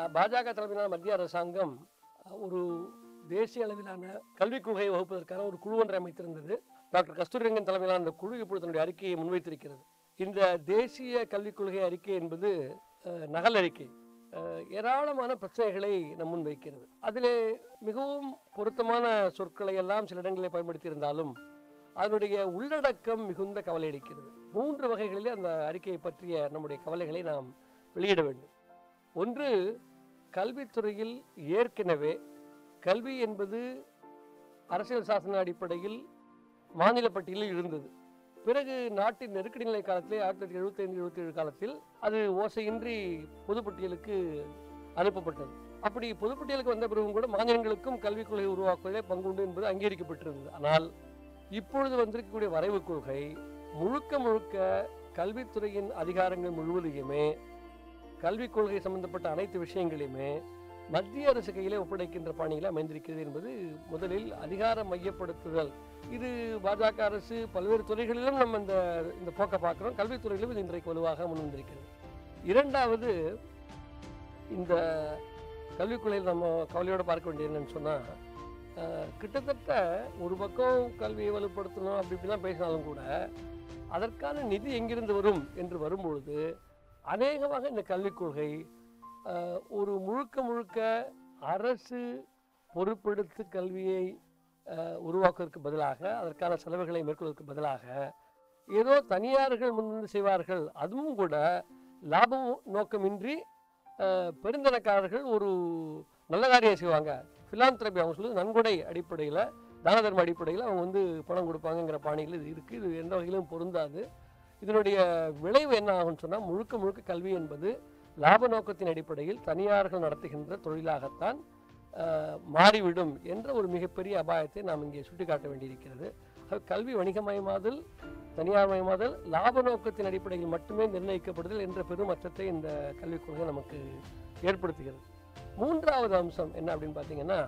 பாஜக தலைமையிலான மத்திய அரசாங்கம் ஒரு தேசிய அளவிலான கல்விக் கொள்கையை வகுப்பதற்கான ஒரு குழு ஒன்றை அமைத்திருந்தது டாக்டர் கஸ்தூரிரங்கன் தலைமையிலான அந்த குழு இப்பொழுது தன்னுடைய அறிக்கையை முன்வைத்திருக்கிறது இந்த தேசிய கல்விக் கொள்கை அறிக்கை என்பது அஹ், நகல் அறிக்கை அஹ், ஏராளமான பிரச்சனைகளை நம் முன் வைக்கிறது அதிலே மிகவும் பொருத்தமான சொற்களை எல்லாம் சில இடங்களில் பயன்படுத்தியிருந்தாலும் அதனுடைய உள்ளடக்கம் மிகுந்த கவலை அளிக்கிறது மூன்று வகைகளிலே அந்த அறிக்கையை பற்றிய நம்முடைய கவலைகளை நாம் வெளியிட வேண்டும் ஒன்று கல்வித்துறையில் ஏற்கனவே கல்வி என்பது அரசியல் சாசன அடிப்படையில் மாநில பட்டியலில் இருந்தது பிறகு நாட்டின் நெருக்கடி நிலை காலத்திலே ஆயிரத்தி தொள்ளாயிரத்தி எழுபத்தைந்து எழுபத்தி ஏழு காலத்தில் அது ஓசையின்றி பொதுப்பட்டியலுக்கு அனுப்பப்பட்டது அப்படி பொதுப்பட்டியலுக்கு வந்த பிறகும் கூட மாநிலங்களுக்கும் கல்விக் கொள்கை உருவாக்குவதிலே பங்குண்டு என்பது அங்கீகரிக்கப்பட்டிருந்தது ஆனால் இப்பொழுது வந்திருக்கக்கூடிய வரைவு கொள்கை முழுக்க முழுக்க கல்வித்துறையின் அதிகாரங்கள் முழுவதையுமே கல்விக் கொள்கை சம்பந்தப்பட்ட அனைத்து விஷயங்களையுமே மத்திய அரசு கையிலே ஒப்படைக்கின்ற பாணியில் அமைந்திருக்கிறது என்பது முதலில் அதிகார மையப்படுத்துதல் இது பாஜக அரசு பல்வேறு துறைகளிலும் நம்ம இந்த இந்த போக்கை பார்க்குறோம் கல்வித்துறையிலும் இது இன்றைக்கு வலுவாக முன்வந்திருக்கிறது இரண்டாவது இந்த கல்விக் கொள்கையில் நம்ம கவலையோடு பார்க்க வேண்டியது என்னன்னு சொன்னால் கிட்டத்தட்ட ஒரு பக்கம் கல்வியை வலுப்படுத்தணும் அப்படி இப்படிலாம் பேசினாலும் கூட அதற்கான நிதி எங்கிருந்து வரும் என்று வரும்பொழுது அநேகமாக இந்த கல்விக் கொள்கை அஹ், ஒரு முழுக்க முழுக்க அரசு பொறுப்பெடுத்து கல்வியை அஹ், உருவாக்குவதற்கு பதிலாக அதற்கான செலவுகளை மேற்கொள்வதற்கு பதிலாக ஏதோ தனியார்கள் முன்னின்று செய்வார்கள் அதுவும் கூட லாபம் நோக்கமின்றி அஹ், பெருந்தனக்காரர்கள் ஒரு நல்ல காரியம் செய்வாங்க ஃபிலாந்திரபி அவங்க சொல்லுவது நன்கொடை அடிப்படையில் தான தர்ம அடிப்படையில் அவங்க வந்து பணம் கொடுப்பாங்கங்கிற பாணியில் இது இருக்குது இது எந்த வகையிலும் பொருந்தாது இதனுடைய விளைவு என்ன ஆகும்னு சொன்னால் முழுக்க முழுக்க கல்வி என்பது லாப நோக்கத்தின் அடிப்படையில் தனியார்கள் நடத்துகின்ற தொழிலாகத்தான் அஹ், மாறிவிடும் என்ற ஒரு மிகப்பெரிய அபாயத்தை நாம் இங்கே சுட்டிக்காட்ட வேண்டியிருக்கிறது அது கல்வி வணிகமயமாதல் தனியார்மயமாதல் லாப நோக்கத்தின் அடிப்படையில் மட்டுமே நிர்ணயிக்கப்படுதல் என்ற பெரும் அச்சத்தை இந்த கல்விக் கொள்கை நமக்கு ஏற்படுத்துகிறது மூன்றாவது அம்சம் என்ன அப்படின்னு பார்த்தீங்கன்னா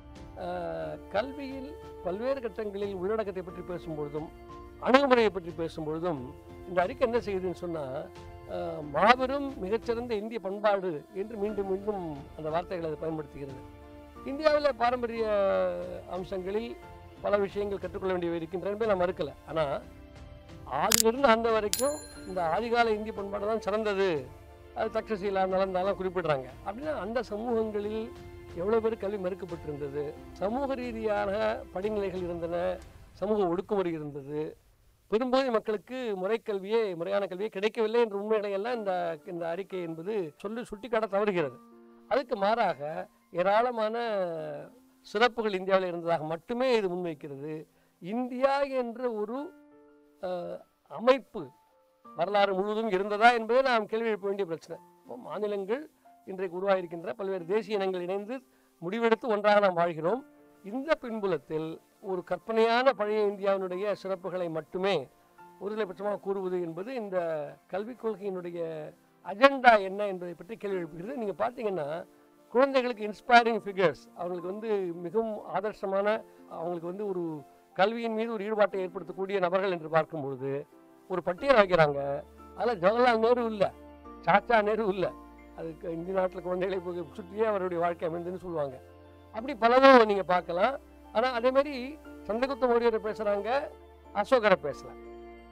அஹ், கல்வியில் பல்வேறு கட்டங்களில் உள்ளடக்கத்தை பற்றி பேசும்பொழுதும் அணுகுமுறையை பற்றி பேசும்பொழுதும் இந்த அறிக்கை என்ன செய்யுதுன்னு சொன்னால் மாபெரும் மிகச்சிறந்த இந்திய பண்பாடு என்று மீண்டும் மீண்டும் அந்த வார்த்தைகளை அது பயன்படுத்துகிறது இந்தியாவில் பாரம்பரிய அம்சங்களில் பல விஷயங்கள் கற்றுக்கொள்ள வேண்டியவை இருக்கின்றன என்பதை நான் மறுக்கலை ஆனால் ஆதிலிருந்து அந்த வரைக்கும் இந்த ஆதிகால இந்திய பண்பாடு தான் சிறந்தது அது தக்ஷசீலா நலந்தாலாம் குறிப்பிடுறாங்க அப்படின்னா அந்த சமூகங்களில் எவ்வளோ பேர் கல்வி மறுக்கப்பட்டிருந்தது சமூக ரீதியான படிநிலைகள் இருந்தன சமூக ஒடுக்குமுறை இருந்தது பெரும்பகுதி மக்களுக்கு முறைக்கல்வியே முறையான கல்வியே கிடைக்கவில்லை என்ற உண்மைகளை எல்லாம் இந்த இந்த அறிக்கை என்பது சொல்லி சுட்டிக்காட்ட தவறுகிறது அதுக்கு மாறாக ஏராளமான சிறப்புகள் இந்தியாவில் இருந்ததாக மட்டுமே இது முன்வைக்கிறது இந்தியா என்ற ஒரு அஹ், அமைப்பு வரலாறு முழுவதும் இருந்ததா என்பதை நாம் கேள்வி எழுப்ப வேண்டிய பிரச்சனை இப்போ மாநிலங்கள் இன்றைக்கு உருவாகியிருக்கின்ற பல்வேறு தேசிய இனங்கள் இணைந்து முடிவெடுத்து ஒன்றாக நாம் வாழ்கிறோம் இந்த பின்புலத்தில் ஒரு கற்பனையான பழைய இந்தியாவினுடைய சிறப்புகளை மட்டுமே ஒருதலைபட்சமாக கூறுவது என்பது இந்த கல்விக் கொள்கையினுடைய அஜெண்டா என்ன என்பதை பற்றி கேள்வி எழுப்புகிறது நீங்கள் பார்த்தீங்கன்னா குழந்தைகளுக்கு இன்ஸ்பைரிங் ஃபிகர்ஸ் அவங்களுக்கு வந்து மிகவும் ஆதர்சமான அவங்களுக்கு வந்து ஒரு கல்வியின் மீது ஒரு ஈடுபாட்டை ஏற்படுத்தக்கூடிய நபர்கள் என்று பார்க்கும்பொழுது ஒரு பட்டியல் வைக்கிறாங்க அதில் ஜவஹர்லால் நேரு இல்லை சாச்சா நேரு இல்லை அதுக்கு இந்திய நாட்டில் குழந்தைகளை போய் சுற்றியே அவருடைய வாழ்க்கை அமைந்துன்னு சொல்லுவாங்க அப்படி பலரும் நீங்கள் பார்க்கலாம் ஆனால் அதேமாரி சந்திரகுப்த மௌரியரை பேசுகிறாங்க அசோகரை பேசலாம்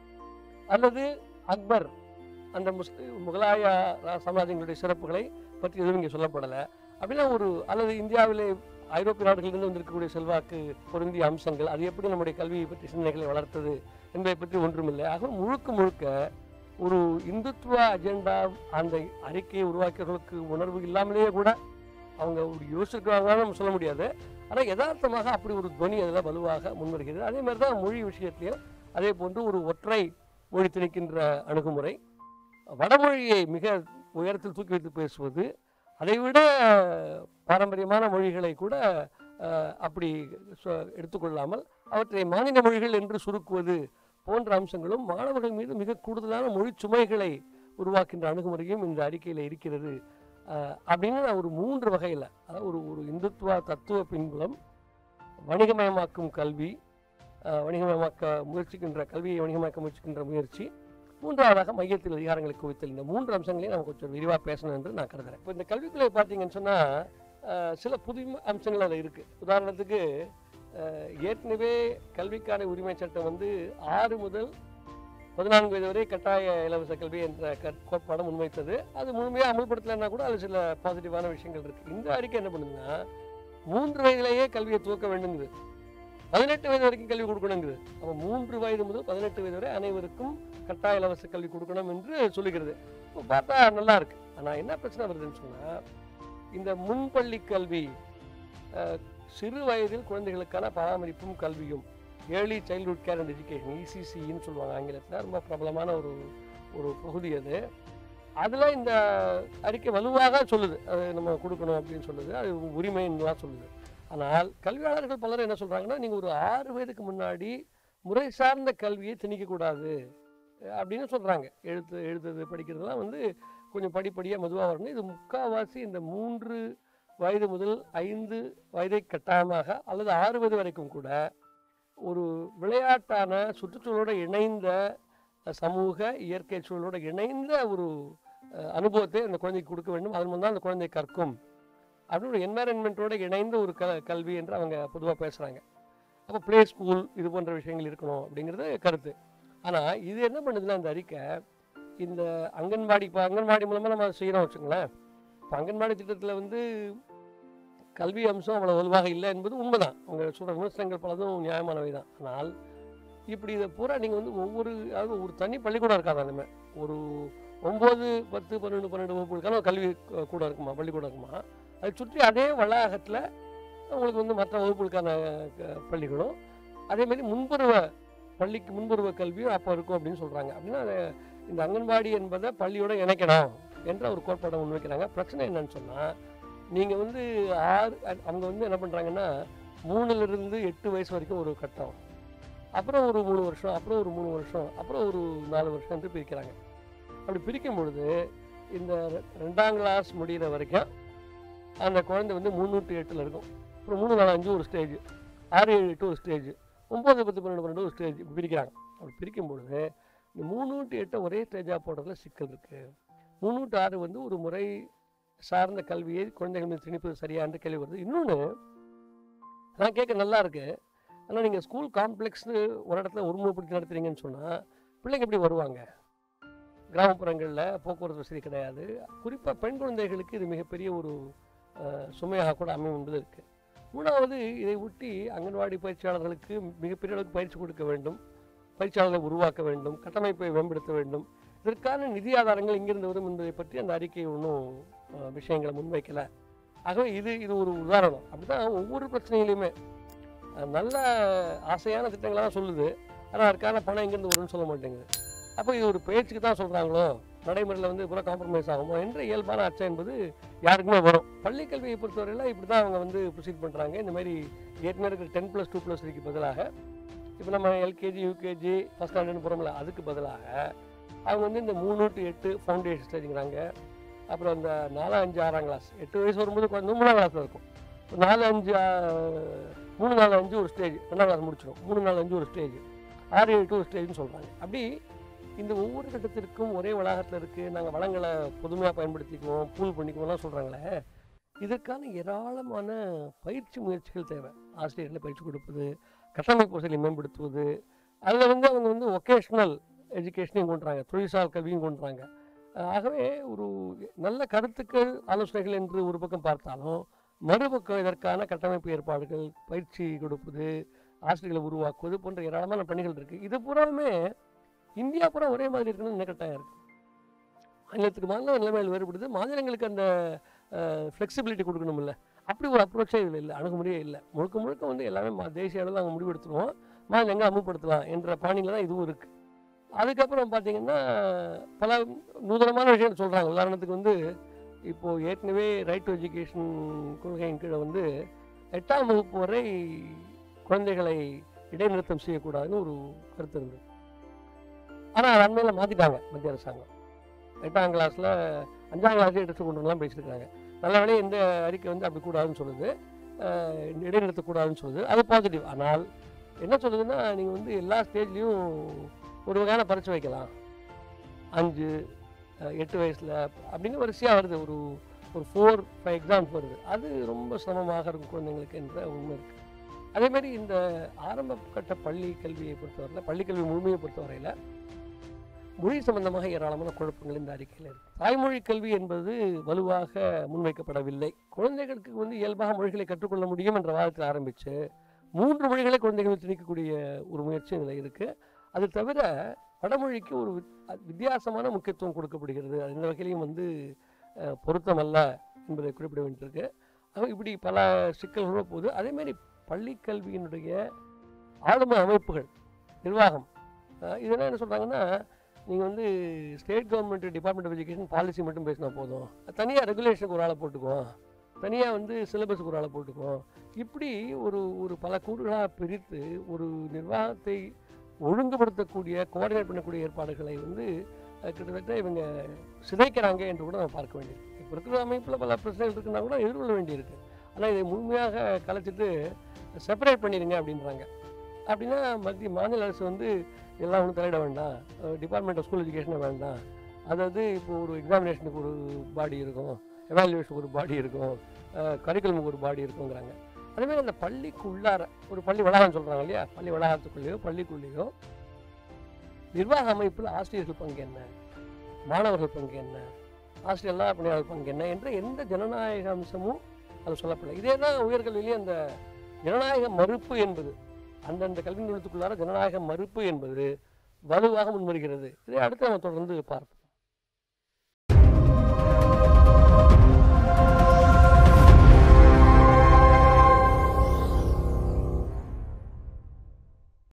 அல்லது அக்பர் அந்த முஸ்லிம் முகலாய ரா- சாம்ராஜ்யங்களுடைய சிறப்புகளை பற்றி எதுவும் இங்கே சொல்லப்படலை அப்படின்னா ஒரு அல்லது இந்தியாவிலே ஐரோப்பிய நாடுகளிலிருந்து வந்திருக்கக்கூடிய செல்வாக்கு பொருந்திய அம்சங்கள் அது எப்படி நம்முடைய கல்வியை பற்றி சிந்தனைகளை வளர்த்தது என்பதை பற்றி ஒன்றுமில்லை ஆக முழுக்க முழுக்க ஒரு இந்துத்துவ அஜெண்டா அந்த அறிக்கையை உருவாக்கியவர்களுக்கு உணர்வு இல்லாமலேயே கூட அவங்க ஒரு யோசிக்கிறாங்கன்னு நம்ம சொல்ல முடியாது ஆனால் யதார்த்தமாக அப்படி ஒரு துவனி அதில் வலுவாக முன்வருகிறது அதே மாதிரி தான் மொழி விஷயத்திலையும் அதே போன்று ஒரு ஒற்றை மொழி திணிக்கின்ற அணுகுமுறை வடமொழியை மிக உயரத்தில் தூக்கி வைத்து பேசுவது அதைவிட பாரம்பரியமான மொழிகளை கூட அஹ், அப்படி சொ- எடுத்துக்கொள்ளாமல் அவற்றை மாநில மொழிகள் என்று சுருக்குவது போன்ற அம்சங்களும் மாணவர்கள் மீது மிக கூடுதலான மொழி சுமைகளை உருவாக்கின்ற அணுகுமுறையும் இந்த அறிக்கையில் இருக்கிறது அஹ், அப்படின்னு நான் ஒரு மூன்று வகையில் அதாவது ஒரு ஒரு இந்துத்துவ தத்துவ பின்புலம் வணிகமயமாக்கும் கல்வி அஹ், வணிகமயமாக்க முயற்சிக்கின்ற கல்வியை வணிகமாக்க முயற்சிக்கின்ற முயற்சி மூன்றாவதாக மையத்தில் அதிகாரங்களை குவித்தல் இந்த மூன்று அம்சங்களையும் நம்ம கொஞ்சம் விரிவாக பேசணும் என்று நான் கருதுறேன் இப்போ இந்த கல்விக்குள்ளே பார்த்தீங்கன்னு சொன்னால் சில புது அம்சங்கள் அதில் இருக்குது உதாரணத்துக்கு அஹ், ஏற்கனவே கல்விக்கான உரிமை சட்டம் வந்து ஆறு முதல் பதினான்கு வயது வரை கட்டாய இலவச கல்வி என்ற கற்- கோட்பாடு முன்வைத்தது அது முழுமையாக அமல்படுத்தலைன்னா கூட அது சில பாசிட்டிவான விஷயங்கள் இருக்குது இந்த அறிக்கை என்ன பண்ணுதுன்னா மூன்று வயதிலேயே கல்வியை துவக்க வேண்டுங்குது பதினெட்டு வயது வரைக்கும் கல்வி கொடுக்கணுங்குது அப்போ மூன்று வயது முதல் பதினெட்டு வயது வரை அனைவருக்கும் கட்டாய இலவச கல்வி கொடுக்கணும் என்று சொல்லுகிறது இப்போ பார்த்தா நல்லா இருக்கு ஆனால் என்ன பிரச்சனை வருதுன்னு சொன்னால் இந்த முன்பள்ளி கல்வி அஹ், சிறு வயதில் குழந்தைகளுக்கான பராமரிப்பும் கல்வியும் early childhood care and education இசிசின்னு சொல்லுவாங்க ஆங்கிலத்தில் ரொம்ப பிரபலமான ஒரு ஒரு பகுதி அது அதில் இந்த அறிக்கை வலுவாக சொல்லுது அது நம்ம கொடுக்கணும் அப்படின்னு சொல்லுது அது உரிமைன்னுலாம் சொல்லுது ஆனால் கல்வியாளர்கள் பலரும் என்ன சொல்கிறாங்கன்னா நீங்கள் ஒரு ஆறு வயதுக்கு முன்னாடி முறை சார்ந்த கல்வியை திணிக்கக்கூடாது அப்படின்னு சொல்கிறாங்க எழுத்து எழுதுறது படிக்கிறதுலாம் வந்து கொஞ்சம் படிப்படியாக மெதுவாக வரணும் இது முக்கால்வாசி இந்த மூன்று வயது முதல் ஐந்து வயதை கட்டாயமாக அல்லது ஆறு வயது வரைக்கும் கூட ஒரு விளையாட்டான சுற்றுச்சூழலோடு இணைந்த அஹ், சமூக இயற்கை சூழலோடு இணைந்த ஒரு அஹ், அனுபவத்தை அந்த குழந்தைக்கு கொடுக்க வேண்டும் அதன் மூலம் தான் அந்த குழந்தை கற்கும் அப்படின்னு ஒரு என்வாரன்மெண்ட்டோட இணைந்த ஒரு க கல்வி என்று அவங்க பொதுவாக பேசுகிறாங்க அப்போ ப்ளே ஸ்கூல் இது போன்ற விஷயங்கள் இருக்கணும் அப்படிங்கிறது கருத்து ஆனால் இது என்ன பண்ணுதுன்னா அந்த அறிக்கை இந்த அங்கன்வாடி இப்போ அங்கன்வாடி மூலமாக நம்ம செய்கிறோம் வச்சுங்களேன் இப்போ அங்கன்வாடி திட்டத்தில் வந்து கல்வி அம்சம் அவ்வளோ வலுவாக இல்லை என்பது உண்மைதான் அவங்க சொல்கிற விமர்சனங்கள் பலதும் நியாயமானவை தான் ஆனால் இப்படி இதை பூரா நீங்கள் வந்து ஒவ்வொரு அதாவது ஒரு தனி பள்ளிக்கூடம் இருக்காது அந்த மாதிரி ஒரு ஒம்பது பத்து பன்னெண்டு பன்னெண்டு வகுப்புகளுக்கான ஒரு கல்வி அஹ், கூடம் இருக்குமா பள்ளிக்கூடம் இருக்குமா அதை சுற்றி அதே வளாகத்தில் உங்களுக்கு வந்து மற்ற வகுப்புகளுக்கான க- பள்ளிகளும் அதேமாரி முன்பருவ பள்ளிக்கு முன்பருவ கல்வியும் அப்போ இருக்கும் அப்படின்னு சொல்கிறாங்க அப்படின்னா அது இந்த அங்கன்வாடி என்பதை பள்ளியோட இணைக்கணும் என்ற ஒரு கோட்பாடை முன்வைக்கிறாங்க பிரச்சனை என்னன்னு சொன்னால் நீங்கள் வந்து ஆறு அ- அவங்க வந்து என்ன பண்ணுறாங்கன்னா மூணுலேருந்து எட்டு வயசு வரைக்கும் ஒரு கட்டம் அப்புறம் ஒரு மூணு வருஷம் அப்புறம் ஒரு மூணு வருஷம் அப்புறம் ஒரு நாலு வருஷம் என்று பிரிக்கிறாங்க அப்படி பிரிக்கும் பொழுது இந்த ரெ- ரெண்டாம் கிளாஸ் முடிகிற வரைக்கும் அந்த குழந்தை வந்து மூணு டு எட்டில் இருக்கும் அப்புறம் மூணு நாலு அஞ்சு ஒரு ஸ்டேஜ் ஆறு ஏழு எட்டு ஒரு ஸ்டேஜ் ஒம்பது பத்து பன்னெண்டு பன்னெண்டு ஒரு ஸ்டேஜ் இப்படி பிரிக்கிறாங்க அப்படி பிரிக்கும் பொழுது இந்த மூணு டு எட்டை ஒரே ஸ்டேஜாக போடுறதுல சிக்கல் இருக்குது மூணு டு ஆறு வந்து ஒரு முறை சார்ந்த கல்வியை குழந்தைகள் மீது திணிப்பது சரியா என்று கேள்வி வருது இன்னொன்று நான் கேட்க நல்லா இருக்கு ஆனால் நீங்கள் ஸ்கூல் காம்ப்ளெக்ஸ்னு ஒரு இடத்துல ஒருமுகப்படுத்தி நடத்துறீங்கன்னு சொன்னால் பிள்ளைங்க எப்படி வருவாங்க கிராமப்புறங்களில் போக்குவரத்து வசதி கிடையாது குறிப்பாக பெண் குழந்தைகளுக்கு இது மிகப்பெரிய ஒரு அஹ், சுமையாக கூட அமையும் என்பது இருக்குது மூணாவது இதை ஒட்டி அங்கன்வாடி பயிற்சியாளர்களுக்கு மிகப்பெரிய அளவுக்கு பயிற்சி கொடுக்க வேண்டும் பயிற்சியாளர்களை உருவாக்க வேண்டும் கட்டமைப்பை மேம்படுத்த வேண்டும் இதற்கான நிதி ஆதாரங்கள் எங்கிருந்து வரும் என்பதை பற்றி அந்த அறிக்கை ஒன்றும் அஹ், விஷயங்களை முன்வைக்கல ஆகவே இது இது ஒரு உதாரணம் அப்படிதான் ஒவ்வொரு பிரச்சனையிலையுமே அஹ், நல்ல ஆசையான திட்டங்களை தான் சொல்லுது ஆனால் அதுக்கான பணம் எங்கேருந்து வரும்னு சொல்ல மாட்டேங்குது அப்போ இது ஒரு பேச்சுக்கு தான் சொல்கிறாங்களோ நடைமுறையில் வந்து பூரா காம்ப்ரமைஸ் ஆகுமோ என்ற இயல்பான அச்சம் என்பது யாருக்குமே வரும் பள்ளி கல்வியை பொறுத்தவரையில் இப்படி தான் அவங்க வந்து ப்ரொசீட் பண்ணுறாங்க இந்த மாதிரி ஏற்கனவே இருக்கிற டென் ப்ளஸ் டூ ப்ளஸ் த்ரீக்கு பதிலாக இப்போ நம்ம எல்கேஜி யூகேஜி ஃபஸ்ட் ஸ்டாண்டர்ட்னு போகிறோம்ல அதுக்கு பதிலாக அவங்க வந்து இந்த மூணு டு எட்டு ஃபவுண்டேஷன் ஸ்டேஜுங்கிறாங்க அப்புறம் இந்த நாலு அஞ்சு ஆறாம் கிளாஸ் எட்டு வயசு வரும்போது குழந்தை மூணாம் கிளாஸில் இருக்கும் இப்போ நாலு அஞ்சு ஆ, மூணு நாலு அஞ்சு ஒரு ஸ்டேஜ் ரெண்டாம் கிளாஸ் முடிச்சிடும் மூணு நாலு அஞ்சு ஒரு ஸ்டேஜ் ஆறு ஏழு எட்டு ஒரு ஸ்டேஜ்னு சொல்கிறாங்க அப்படி இந்த ஒவ்வொரு கட்டத்திற்கும் ஒரே வளாகத்தில் இருக்குது நாங்கள் வளங்களை பொதுமையாக பயன்படுத்திக்குவோம் பூல் பண்ணிக்குவோம்லாம் சொல்கிறாங்களே இதற்கான ஏராளமான பயிற்சி முயற்சிகள் தேவை ஆசிரியர்களை பயிற்சி கொடுப்பது கட்டமைப்பு வசதியை மேம்படுத்துவது அதில் வந்து அவங்க வந்து ஒகேஷ்னல் எஜுகேஷனையும் கொண்டுறாங்க தொழில்சார் கல்வியும் கொண்டுறாங்க அஹ் ஆகவே ஒரு நல்ல கருத்துக்கள் ஆலோசனைகள் என்று ஒரு பக்கம் பார்த்தாலும் மறுபக்கம் இதற்கான கட்டமைப்பு ஏற்பாடுகள் பயிற்சி கொடுப்பது ஆசிரியர்களை உருவாக்குவது போன்ற ஏராளமான பணிகள் இருக்குது இது பூராவுமே இந்தியா பூரா ஒரே மாதிரி இருக்கணும்னு என்ன கட்டாயம் இருக்குது மாநிலத்துக்கு மாநிலம் நிலைமைகள் வேறுபடுது மாநிலங்களுக்கு அந்த ஃப்ளெக்சிபிலிட்டி கொடுக்கணும்ல அப்படி ஒரு அப்ரோச்சே இதில் இல்லை அணுகுமுறையே இல்லை முழுக்க முழுக்க வந்து எல்லாமே மா- தேசிய அளவில் நாங்கள் முடிவெடுத்துருவோம் மாநிலம் எங்கே அமுல்படுத்தலாம் என்ற பாணியில் தான் இதுவும் இருக்குது அதுக்கப்புறம் பார்த்தீங்கன்னா பல நூதனமான விஷயங்கள் சொல்கிறாங்க உதாரணத்துக்கு வந்து இப்போது ஏற்கனவே ரைட் டு எஜுகேஷன் கொள்கையின் கீழே வந்து எட்டாம் வகுப்பு வரை குழந்தைகளை இடைநிறுத்தம் செய்யக்கூடாதுன்னு ஒரு கருத்து இருந்தது ஆனால் அது அண்மையில் மாற்றிட்டாங்க மத்திய அரசாங்கம் எட்டாம் கிளாஸில் அஞ்சாம் கிளாஸே எடுத்து கொண்டு வரலாம் பேசியிருக்காங்க நல்ல வேளையை இந்த அறிக்கை வந்து அப்படி கூடாதுன்னு சொல்லுது அஹ் இடைநிறுத்தக்கூடாதுன்னு சொல்லுது அது பாசிட்டிவ் ஆனால் என்ன சொல்லுதுன்னா நீங்கள் வந்து எல்லா ஸ்டேஜ்லேயும் ஒரு வகையான பரிச்சு வைக்கலாம் அஞ்சு அஹ், எட்டு வயசில் அப்படின்னு வரிசையாக வருது ஒரு ஒரு ஃபோர் ஃபைவ் எக்ஸாம்ஸ் வருது அது ரொம்ப சிரமமாக இருக்கும் குழந்தைங்களுக்கு என்ற உண்மை இருக்குது அதேமாதிரி இந்த ஆரம்ப கட்ட பள்ளி கல்வியை பொறுத்தவரையில் பள்ளி கல்வி முழுமையை பொறுத்தவரையில் மொழி சம்பந்தமாக ஏராளமான குழப்பங்கள் இந்த அறிக்கையில் இருக்கு தாய்மொழி கல்வி என்பது வலுவாக முன்வைக்கப்படவில்லை குழந்தைகளுக்கு வந்து இயல்பாக மொழிகளை கற்றுக்கொள்ள முடியும் என்ற வாதத்தில் ஆரம்பித்து மூன்று மொழிகளை குழந்தைகள் திணிக்கக்கூடிய ஒரு முயற்சி இதில் இருக்குது அது தவிர வடமொழிக்கு ஒரு வித்- வித்தியாசமான முக்கியத்துவம் கொடுக்கப்படுகிறது அது இந்த வகையிலையும் வந்து அஹ், பொருத்தமல்ல என்பதை குறிப்பிட வேண்டியிருக்கு ஆக இப்படி பல சிக்கல்களும் போகுது அதேமாதிரி பள்ளி கல்வியினுடைய ஆளுமை அமைப்புகள் நிர்வாகம் அஹ், இதெல்லாம் என்ன சொல்கிறாங்கன்னா நீங்கள் வந்து state government department of education policy மட்டும் பேசினா போதும் தனியாக ரெகுலேஷனுக்கு ஒரு ஆளை போட்டுக்குவோம் தனியாக வந்து சிலபஸுக்கு ஒரு ஆளை போட்டுக்குவோம் இப்படி ஒரு ஒரு பல கூறுகளாக பிரித்து ஒரு நிர்வாகத்தை ஒழுங்குபடுத்தக்கூடிய கோஆர்டினேட் பண்ணக்கூடிய ஏற்பாடுகளை வந்து அஹ், கிட்டத்தட்ட இவங்க சிதைக்கிறாங்க என்று கூட நம்ம பார்க்க வேண்டியிருக்கு இப்போ இருக்கிற அமைப்பில் பல பிரச்சனைகள் இருக்குன்னா கூட எதிர்கொள்ள வேண்டியிருக்கு ஆனால் இதை முழுமையாக கலைச்சிட்டு செப்பரேட் பண்ணிடுங்க அப்படின்றாங்க அப்படின்னா மத்திய மாநில அரசு வந்து எல்லாம் ஒன்றும் தலையிட வேண்டாம் டிபார்ட்மெண்ட் ஆஃப் ஸ்கூல் எஜுகேஷனே வேண்டாம் அதாவது இப்போ ஒரு எக்ஸாமினேஷனுக்கு ஒரு பாடி இருக்கும் எவாலுவேஷனுக்கு ஒரு பாடி இருக்கும் கரிக்குலமுக்கு ஒரு பாடி இருக்குங்கிறாங்க அதேமாதிரி அந்த பள்ளிக்கு உள்ளார ஒரு பள்ளி வளாகம் சொல்கிறாங்க இல்லையா பள்ளி வளாகத்துக்குள்ளேயோ பள்ளிக்குள்ளேயோ நிர்வாக அமைப்பில் ஆசிரியர்கள் பங்கு என்ன மாணவர்கள் பங்கு என்ன ஆசிரியர் பணியாளர் பங்கு என்ன என்ற எந்த ஜனநாயக அம்சமும் அது சொல்லப்படலை இதே தான் உயர்கல்வியிலே அந்த ஜனநாயக மறுப்பு என்பது அந்தந்த கல்வி நிறுவனத்துக்குள்ளார ஜனநாயக மறுப்பு என்பது வலுவாக முன்வருகிறது இதை அடுத்து நம்ம தொடர்ந்து பார்ப்போம்